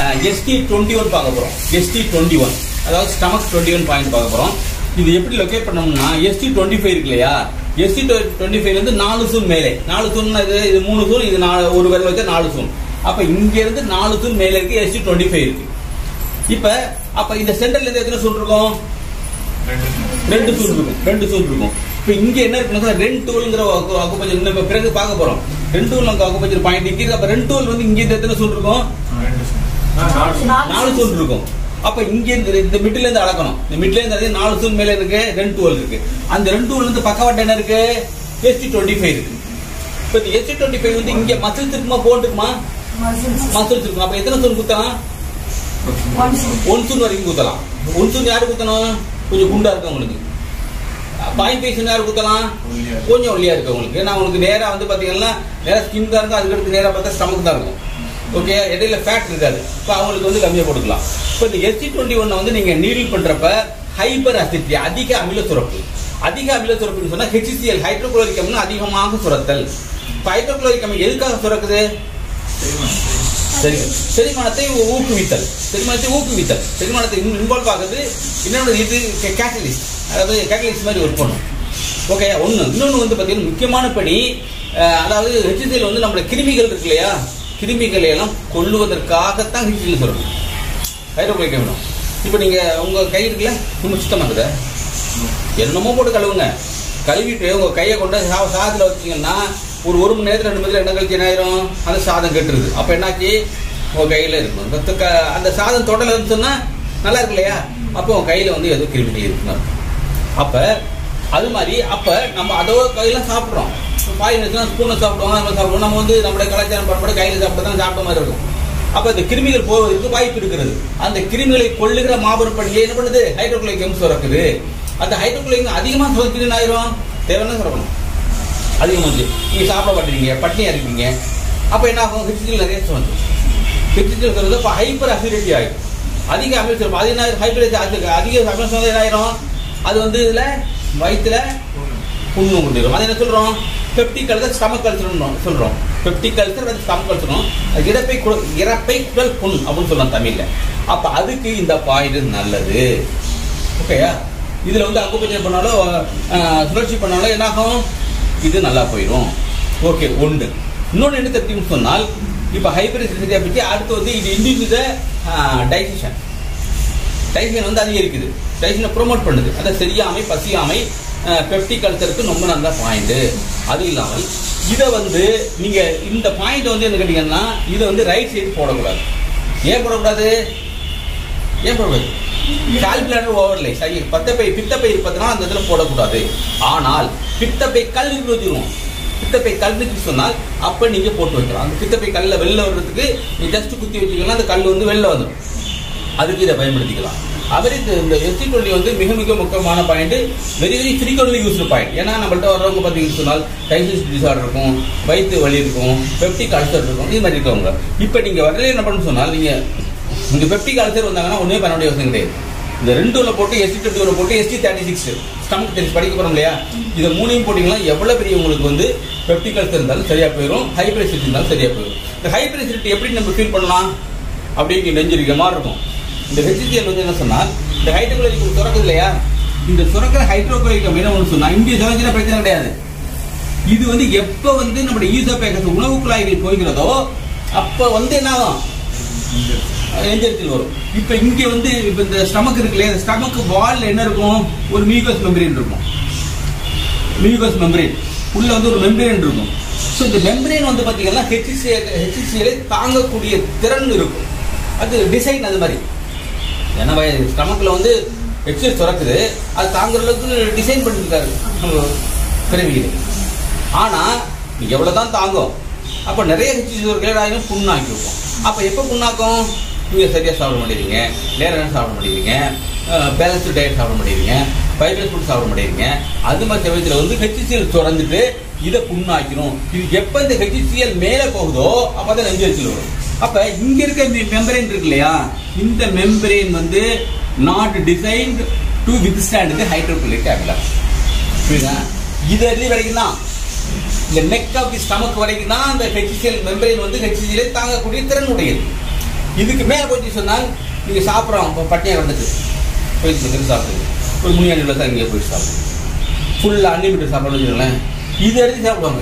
ST twenty one பார்க்க போறோம் ST twenty one அதாவது ஸ்டமக் டுவெண்ட்டி ஒன் பாயிண்ட் பார்க்க போறோம் இது எப்படி லொக்கேட் பண்ணோம்னா எஸ்டி டுவெண்ட்டி ஃபைவ் இருக்கு இல்லையா எஸ்டி டுவெண்ட்டி ஃபைவ்ல இருந்து நாலு சூன் மேலே நாலு சூன் இது இது மூணு சூன் இது நாலு ஒரு விரல் வச்சா நாலு சூன் அப்ப இங்க இருந்து நாலு சூன் மேலே இருக்கு எஸ்டி டுவெண்ட்டி ஃபைவ் இருக்கு இப்ப அப்ப இந்த சென்டர்ல இருந்து எத்தனை சூன் இருக்கும் ரெண்டு சூன் இருக்கும் ரெண்டு சூன் இருக்கும் இப்ப இங்க என்ன இருக்குன்னா ரெண்டு டூல்ங்கிற அக்குபஞ்சர் இன்னும் இப்ப பிறகு பார்க்க போறோம் ரெண்டு டூல் நமக்கு அக்குபஞ்சர் பாயிண்ட் இங்க இருக்கு அப்ப ரெண்டு டூல் வந்து இங்க இருந்து எத்தனை சூன் இருக்கும் நாலு சூன் இருக்கும் அப்ப இங்க இருந்து இந்த மிடில் இருந்து அளக்கணும் இந்த மிடில் இருந்து அளந்து நாலு சூன் மேல இருக்கு ரெண்டு டூல் இருக்கு அந்த ரெண்டு டூல் இருந்து பக்கவாட்டு என்ன இருக்கு எஸ்டி டுவெண்ட்டி ஃபைவ் இருக்கு இப்ப இந்த எஸ்டி டுவெண்ட்டி ஃபைவ் வந்து இங்க மசில்ஸ் இருக்குமா போன் இருக்குமா மசில்ஸ் இருக்கும் அப்ப எத்தனை சூன் குத்தலாம் ஒன் சூன் வரைக்கும் குத்தலாம் ஒன் சூன் யாரு குத்தணும் கொஞ்சம் குண்டா இருக்கவங்களுக்கு பாயிண்ட் பேசன் யாரு குத்தலாம் கொஞ்சம் ஒல்லியா இருக்கவங்களுக்கு நான் உங்களுக்கு நேரா வந்து பாத்தீங்கன்னா நேரா ஸ்கின் தான் இருக்கும் அதுக்கடுத்து நேரா பார்த்தா ஸ்டமக் தான் இருக்கும் ஓகே இடையில ஃபேட் இருக்காது இப்போ அவங்களுக்கு வந்து கம்மியாக போட்டுக்கலாம் இப்போ இந்த எஸ்டி டுவெண்ட்டி ஒன்னை வந்து நீங்க நீடில் பண்றப்ப ஹைப்பர் அசிட்டி அதிக அமில சுரப்பு அதிக அமில சுரப்புன்னு சொன்னா ஹெச்சிசிஎல் ஹைட்ரோகுளோரிக் அமிலம் அதிகமாக சுரத்தல் இப்போ ஹைட்ரோகுளோரிக் அமிலம் எதுக்காக சுரக்குது சரி செரிமானத்தை ஊக்குவித்தல் செரிமானத்தை ஊக்குவித்தல் செரிமானத்தை இன்வால்வ் ஆகுது இன்னொன்று இது கேட்டலிஸ்ட் அதாவது கேட்டலிஸ்ட் மாதிரி ஒர்க் பண்ணும் ஓகே ஒன்று இன்னொன்று வந்து பார்த்தீங்கன்னா முக்கியமான பணி அஹ், அதாவது ஹெச்சிசிஎல் வந்து நம்மளோட கிருமிகள் இருக்கு இல்லையா கிருமிகளை எல்லாம் கொல்லுவதற்காகத்தான் ஹெச்சிசிஎல் சொல்லணும் ஹைட்ரோகுளிக் வேணும் இப்போ நீங்கள் உங்கள் கை இருக்குல்ல ரொம்ப சுத்தமாக இருக்குதா என்னமோ போட்டு கழுவுங்க கழுவிட்டு உங்க கையை கொண்டு சா சாதத்தில் வச்சீங்கன்னா ஒரு ஒரு மணி நேரத்தில் ரெண்டு மணி நேரம் என்ன கழிச்சு என்ன ஆயிரும் அந்த சாதம் கெட்டுருது அப்போ என்னாச்சு உங்க கையில் இருக்கும் இந்த க- அந்த சாதம் தொடல இருந்துச்சுன்னா நல்லா இருக்கு இல்லையா அப்போ உங்க கையில் வந்து எதுவும் கிருமிகள் இருக்குன்னு அர்த்தம். அப்ப அது மாதிரி அப்ப நம்ம அதோ கையில சாப்பிடுறோம் பாய் வச்சுனா ஸ்பூனை சாப்பிடுவாங்க நம்ம சாப்பிடுவோம் நம்ம வந்து நம்மளுடைய கலாச்சாரம் பண்பட கையில சாப்பிட்டு தான் சாப்பிட்ட மாதிரி இருக்கும் அப்ப இந்த கிருமிகள் போவதற்கு வாய்ப்பு இருக்கிறது அந்த கிருமிகளை கொள்ளுகிற மாபெரும் பணியை என்ன பண்ணுது ஹைட்ரோகுளைக்கம் சுரக்குது அந்த ஹைட்ரோகுளைக்கம் அதிகமா சுரக்குதுன்னு ஆயிரும் தேவைன்னா சுரக்கணும் அதிகமாச்சு நீங்க சாப்பிட மாட்டீங்க பட்னியா இருக்கீங்க அப்ப என்ன ஆகும் ஹெச்சிகள் நிறைய சுரந்து ஹெச்சிகள் சுரந்து அப்ப ஹைப்பர் அசிடிட்டி ஆயிடும் அதிக அமில சுரப்பு அது என்ன ஹைப்பர் அதிக அமில சுரந்து என்ன ஆயிரும் அது வந்து இதுல வயிற்றுல புண்ணு கொண்டிரும் அது என்ன சொல்றோம் பெப்டிக் கல்ச்சர் ஸ்டமக் கல்ச்சர் சொல்றோம் பெப்டிக் கல்ச்சர் அது ஸ்டமக் கல்ச்சரும் இறப்பை குடல் இறப்பை குடல் புண் அப்படின்னு சொல்லலாம் தமிழ்ல அப்ப அதுக்கு இந்த பாயிண்ட் நல்லது ஓகேயா இதுல வந்து அக்குபஞ்சர் பண்ணாலும் அஹ், சுழற்சி பண்ணாலும் என்ன ஆகும் இது நல்லா போயிடும் ஓகே ஒன்று இன்னொன்று என்ன தெரியும் சொன்னால் இப்போ ஹைப்பரிசிட்டியை பற்றி அடுத்து வந்து இது இண்டிவிஜுவ டைஜஷன் டைஜன் வந்து அதிகரிக்குது டைஜனை ப்ரோமோட் பண்ணுது அதை சரியாமை பசியாமை பெப்டிக் கல்ச்சருக்கு ரொம்ப நல்ல பாயிண்ட் அது இல்லாமல் இதை வந்து நீங்க இந்த பாயிண்ட் வந்து என்ன கேட்டீங்கன்னா இதை வந்து ரைட் சைடு போடக்கூடாது ஏன் போடக்கூடாது ஏன் போடக்கூடாது கால்குலேட்டர் ஓவர்லே சரி பத்தப்பை பித்தப்பை இருப்பதுனா அந்த இதில் போடக்கூடாது ஆனால் பித்தப்பை கல் இருக்கு வச்சிருவோம் பித்தப்பை கல் இருக்கு சொன்னால் அப்ப நீங்க போட்டு வைக்கலாம் அந்த பித்தப்பை கல்ல வெளில வர்றதுக்கு நீ ஜஸ்ட் குத்தி வச்சுக்கலாம் அந்த கல் வந்து வெளில வந்துடும் அதுக்கு இதை பயன்படுத்திக்கலாம் அவர் இந்த இந்த எஸ்டி டுவெண்ட்டி வந்து மிக மிக முக்கியமான point very very frequently used point ஏன்னா நம்மள்ட்ட வர்றவங்க பார்த்தீங்கன்னு சொன்னால் டைஜஸ்ட் டிசார்டர் இருக்கும் வயிற்று வலி இருக்கும் பெப்டிக் அல்சர் இருக்கும் இது மாதிரி இருக்கவங்க இப்போ நீங்கள் வரல என்ன பண்ணணும்னு சொன்னால் நீங்கள் இந்த பெப்டிக் அல்சர் வந்தாங்கன்னா ஒன்றுமே பண்ண வேண்டிய அவசியம் கிடையாது இந்த ரெண்டு உள்ள போட்டு எஸ்டி டுவெண்ட்டி ஒன்று போட்டு எஸ்டி தேர்ட்டி சிக்ஸ் ஸ்டமக் தெரிஞ்சு படிக்க போகிறோம் இல்லையா இதை மூணையும் போட்டிங்கன்னா எவ்வளோ பெரிய உங்களுக்கு வந்து பெப்டிக் அல்சர் இருந்தாலும் சரியாக போயிடும் ஹைப்ரிசிட்டி இருந்தாலும் சரியாக போயிடும் இந்த ஹைப்ரிசிட்டி எப்படி நம்ம ஃபீல் பண்ணலாம் அப்படி இங்கே நெஞ்சிருக்க மாதிரி இருக்கும் இந்த ஹெச்சிசிஎல் வந்து என்ன சொன்னால் இந்த ஹைட்ரோகுளோரிக் சுரக்குது இல்லையா இந்த சுரக்கிற ஹைட்ரோகுளோரிக் என்ன ஒன்று சொன்னா இந்திய சுரக்கிற பிரச்சனை கிடையாது இது வந்து எப்ப வந்து நம்முடைய ஈசோபேகஸ் உணவு குழாய்கள் போகிறதோ அப்ப வந்து என்ன ஆகும் நெஞ்செரிச்சல் வரும் இப்ப இங்க வந்து இப்ப இந்த ஸ்டமக் இருக்கு இல்லையா ஸ்டமக் வால்ல என்ன இருக்கும் ஒரு மியூகஸ் மெம்பரேன் இருக்கும் மியூகஸ் மெம்பரேன் உள்ள வந்து ஒரு மெம்பரேன் இருக்கும் ஸோ இந்த மெம்பரேன் வந்து பாத்தீங்கன்னா ஹெச்சிசிஎல் ஹெச்சிசிஎலை தாங்கக்கூடிய திறன் இருக்கும் அது டிசைன் அது மாதிரி ஏன்னா ஸ்டமக்ல வந்து ஹெச்சிஎல் சுரக்குது அது தாங்குற அளவுக்கு டிசைன் பண்ணிருக்காரு நம்ம பிறவியில் ஆனா நீ எவ்வளவுதான் தாங்கும் அப்ப நிறைய ஹெச்சிஎல் கிளியர் ஆகிடும் புண்ணாக்கி இருக்கும் அப்ப எப்ப புண்ணாக்கும் நீங்க சரியா சாப்பிட மாட்டேங்கிறீங்க நேரம் சாப்பிட மாட்டேங்கிறீங்க பேலன்ஸ்டு டயட் சாப்பிட மாட்டேங்கிறீங்க ஃபைபர் ஃபுட் சாப்பிட மாட்டேங்கிறீங்க அது மாதிரி சமயத்தில் வந்து ஹெச்சிசிஎல் சுரந்துட்டு இதை புண்ணாக்கணும் இது எப்ப இந்த ஹெச்சிசிஎல் மேலே போகுதோ அப்பதான் நெஞ்செரிச்சல் வரும் அப்ப இங்க இருக்க மெம்பரேன் இருக்கு இல்லையா இந்த மெம்பரேன் வந்து not designed to withstand the hydrochloric அமிலம் புரியுதா இது எது வரைக்கும் தான் இந்த நெக் ஆஃப் தி ஸ்டமக் வரைக்கும் தான் அந்த ஹெச்சிசிஎல் மெம்பரேன் வந்து ஹெச்சிசிஎல் தாங்கக்கூடிய திறன் உடையது இதுக்கு மேல போய் சொன்னால் நீங்க சாப்பிட்றோம் இப்போ பட்டினியாக வந்துட்டு போய் சொல்லி சாப்பிடுங்க ஒரு முனியாண்டி தான் இங்கே போய் சாப்பிடுங்க ஃபுல்லாக அன்லிமிட்டட் சாப்பிடணும்னு வச்சுக்கோங்களேன் இது எடுத்து சாப்பிடுவாங்க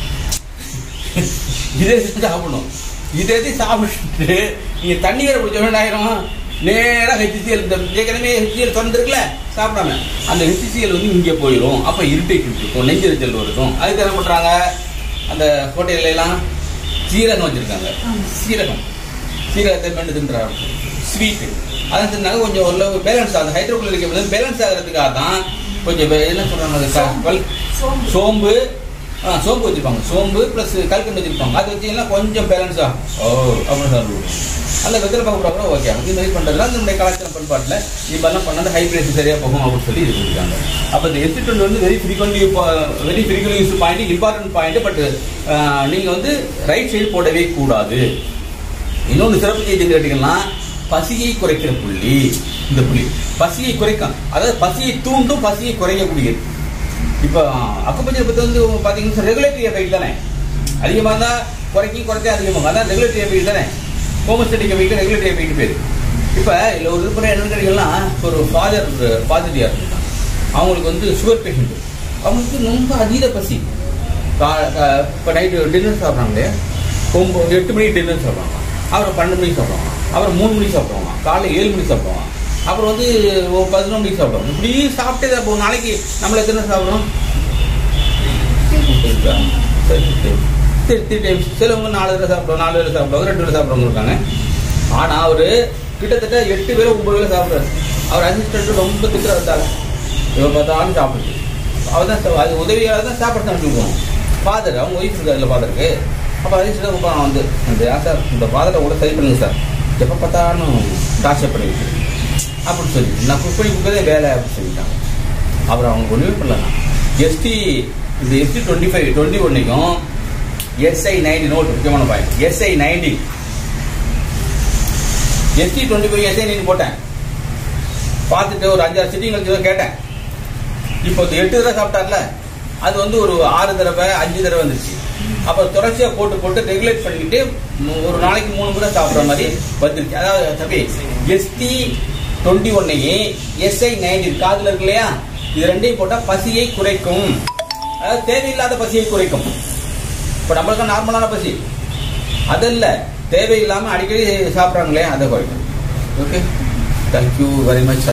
இதை எடுத்து சாப்பிடணும் இதை எடுத்து சாப்பிட்டு நீங்க தண்ணி வேற குடிச்ச வேண்டாயிரம் நேரா ஹெச்சிசிஎல் இந்த ஏற்கனவே ஹெச்சிஎல் திறந்துருக்குல்ல சாப்பிடாம அந்த ஹெச்சிசிஎல் வந்து இங்கே போயிடும் அப்போ இரிட்டேட் இருக்கும் நெஞ்செரிச்சல் இருக்கும் அதுக்கு என்ன பண்றாங்க அந்த ஹோட்டல்ல எல்லாம் சீரகம் வச்சிருக்காங்க சீரகம் சீரகத்தை மென்று தின்றாங்க ஸ்வீட்டு அதை தின்னாங்க கொஞ்சம் ஓரளவு பேலன்ஸ் ஆகுது ஹைட்ரோகுளோரிக் பேலன்ஸ் ஆகிறதுக்காக தான் கொஞ்சம் வே- என்ன சொல்றாங்க அது க- பல்- சோம்பு. சோம்பு ஆ சோம்பு வச்சிருப்பாங்க சோம்பு ப்ளஸ் கல்கண்டு வச்சிருப்பாங்க அது வச்சீங்கன்னா கொஞ்சம் பேலன்ஸ் ஆகும் ஓ அப்படின்னு சாப்பிடுவோம் அந்த வெத்தலை பார்க்க கூட ஓகே இது மாதிரி பண்ணுறதுலாம் நம்முடைய கலாச்சார பண்பாட்டில் இப்பெல்லாம் பண்ணால் ஹை பிரேஸ் சரியாக போகும் அப்படின்னு சொல்லி இது பண்ணிருக்காங்க அப்போ இந்த எஸ்டிட் வந்து very frequently very frequently use point important point but நீங்கள் வந்து ரைட் சைடு போடவே கூடாது இன்னொன்று சிறப்பு செய்தி கேட்டீங்கன்னா பசியை குறைக்கிற புள்ளி இந்த புள்ளி பசியை குறைக்கும் அதாவது பசியை தூண்டும் பசியை குறைக்கக்கூடியது இப்போ அக்குப்பஞ்சர் பற்றி வந்து பார்த்தீங்கன்னா ரெகுலேட்டரி எஃபெக்ட் தானே அதிகமாக இருந்தால் குறைக்கி குறைக்க அதிகமாக அதான் ரெகுலேட்டரி எஃபெக்ட் தானே ஹோமோஸ்டேட்டிக் எஃபெக்ட் ரெகுலேட்டரி எஃபெக்ட் பேர் இப்போ இதில் ஒரு இருக்கிற என்னன்னு கேட்டீங்கன்னா ஒரு ஃபாதர் ஃபாதரியாக இருந்தாங்க அவங்களுக்கு வந்து சுகர் பேஷண்ட் அவங்களுக்கு ரொம்ப அதீத பசி இப்போ நைட்டு டின்னர் சாப்பிட்றாங்களே ஒம்பது எட்டு மணிக்கு டின்னர் சாப்பிடுவாங்க அப்புறம் பன்னெண்டு மணிக்கு சாப்பிடுவாங்க அப்புறம் மூணு மணிக்கு சாப்பிடுவாங்க காலைல ஏழு மணிக்கு சாப்பிடுவாங்க அப்புறம் வந்து ஒரு பதினொன்று மணிக்கு சாப்பிடுவாங்க இப்படி சாப்பிட்டே தான் இப்போ ஒரு நாளைக்கு நம்மள எத்தனை சாப்பிடுறோம் த்ரீ டைம்ஸ் சிலவங்க நாலு தடவை சாப்பிடுவாங்க நாலு வேலை சாப்பிடுவாங்க ரெண்டு வேலை சாப்பிடுறவங்க இருக்காங்க ஆனா அவரு கிட்டத்தட்ட எட்டு வேலை ஒன்பது வேலை சாப்பிடுறாரு அவர் அசிஸ்டன்ட் ரொம்ப திட்டுற வந்தாங்க இவன் பார்த்தாலும் சாப்பிடுச்சு அவர் தான் சா- அது உதவியாளர் தான் சாப்பிட அனுப்பிடுவோம் ஃபாதர் அவங்க ஒய்ஃப் இருக்காதுல்ல ஃபாதருக்கு அப்போ அசிஸ்டன்ட் உட்காந்து வந்து இந்த ஏன் சார் இந்த ஃபாதரை கூட சரி பண்ணுங்க சார் எப்போ பார்த்தாலும் டார்ச்சர் பண்ணிட்டு அப்படின்னு சொல்லி நான் குக் பண்ணி கொடுக்கறதே வேலை அப்படின்னு சொல்லிட்டாங்க அப்புறம் அவங்க ஒன்றுமே பண்ணலாம் எஸ்டி இந்த எஸ்டி டுவெண்ட்டி ஃபைவ் டுவெண்ட்டி ஒன்னைக்கும் எஸ்ஐ நைன்டி நோட் முக்கியமான point SI ninety ST twenty five SI ninety போட்டேன் பார்த்துட்டு ஒரு அஞ்சாறு சிட்டிங் கழிச்சு கேட்டேன் இப்போ இந்த எட்டு தடவை சாப்பிட்டார்ல அது வந்து ஒரு ஆறு தடவை அஞ்சு தடவை வந்துருச்சு அப்போ தொடர்ச்சியாக போட்டு போட்டு ரெகுலேட் பண்ணிக்கிட்டு மு- ஒரு நாளைக்கு மூணு முறை சாப்பிட்ற மாதிரி வந்துருச்சு அதாவது தம்பி எஸ்டி டுவெண்ட்டி ஒன்னையே எஸ்ஐ நைன்டி காதுல இருக்கு இல்லையா இது ரெண்டையும் போட்டால் பசியை குறைக்கும் அதாவது தேவையில்லாத பசியை குறைக்கும் இப்போ நம்மளுக்கு நார்மலான பசி அதல்ல தேவையில்லாமல் அடிக்கடி சாப்பிட்றாங்களே அதை குறைக்கும் ஓகே தேங்க்யூ வெரி மச்